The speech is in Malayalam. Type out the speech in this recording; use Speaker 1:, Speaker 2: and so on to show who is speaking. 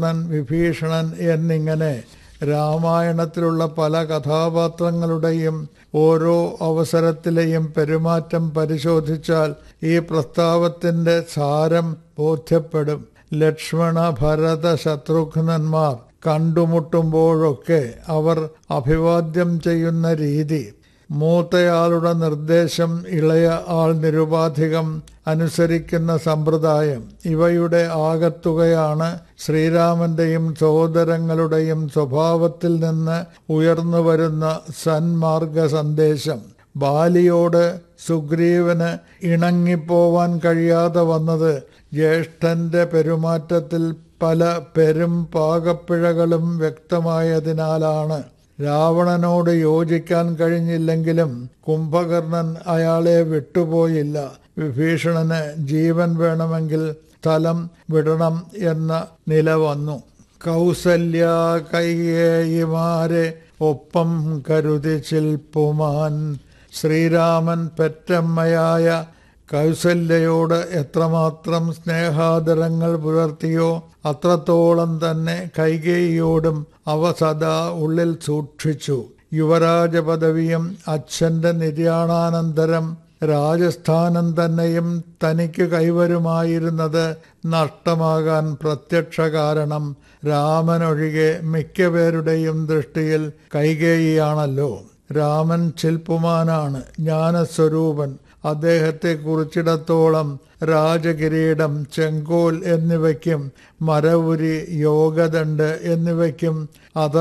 Speaker 1: ശത്രുഘ്നൻ വിഭീഷണൻ എന്നിങ്ങനെ രാമായണത്തിലുള്ള പല കഥാപാത്രങ്ങളുടെയും ഓരോ അവസരത്തിലെയും പെരുമാറ്റം പരിശോധിച്ചാൽ ഈ പ്രസ്താവത്തിന്റെ സാരം ബോധ്യപ്പെടും ലക്ഷ്മണ ഭരത ശത്രുഘ്നന്മാർ കണ്ടുമുട്ടുമ്പോഴൊക്കെ അവർ അഭിവാദ്യം ചെയ്യുന്ന രീതി മൂത്തയാളുടെ നിർദ്ദേശം ഇളയ ആൾ നിരുപാധികം അനുസരിക്കുന്ന സമ്പ്രദായം ഇവയുടെ ആകത്തുകയാണ് ശ്രീരാമന്റെയും സഹോദരങ്ങളുടെയും സ്വഭാവത്തിൽ നിന്ന് ഉയർന്നു വരുന്ന സന്മാർഗ സന്ദേശം ബാലിയോട് സുഗ്രീവന് ഇണങ്ങിപ്പോവാൻ കഴിയാതെ വന്നത് ജ്യേഷ്ഠന്റെ പെരുമാറ്റത്തിൽ പല പെരും പാകപ്പിഴകളും വ്യക്തമായതിനാലാണ് രാവണനോട് യോജിക്കാൻ കഴിഞ്ഞില്ലെങ്കിലും കുംഭകർണൻ അയാളെ വിട്ടുപോയില്ല വിഭീഷണന് ജീവൻ വേണമെങ്കിൽ സ്ഥലം വിടണം എന്ന നില വന്നു കൗസല്യ കൈയേയിമാരെ ഒപ്പം കരുതി ചിൽപ്പുമാൻ ശ്രീരാമൻ പെറ്റമ്മയായ കൗസല്യയോട് എത്രമാത്രം സ്നേഹാദരങ്ങൾ പുലർത്തിയോ അത്രത്തോളം തന്നെ കൈകേയിയോടും അവ സദാ ഉള്ളിൽ സൂക്ഷിച്ചു യുവരാജ പദവിയും അച്ഛന്റെ നിര്യാണാനന്തരം രാജസ്ഥാനം തന്നെയും തനിക്ക് കൈവരുമായിരുന്നത് നഷ്ടമാകാൻ പ്രത്യക്ഷ കാരണം രാമനൊഴികെ മിക്കപേരുടെയും ദൃഷ്ടിയിൽ കൈകേയിയാണല്ലോ രാമൻ ശില്പുമാനാണ് ജ്ഞാനസ്വരൂപൻ അദ്ദേഹത്തെ കുറിച്ചിടത്തോളം രാജകിരീടം ചെങ്കോൽ എന്നിവയ്ക്കും മരവുരി യോഗദണ്ഡ് എന്നിവയ്ക്കും അത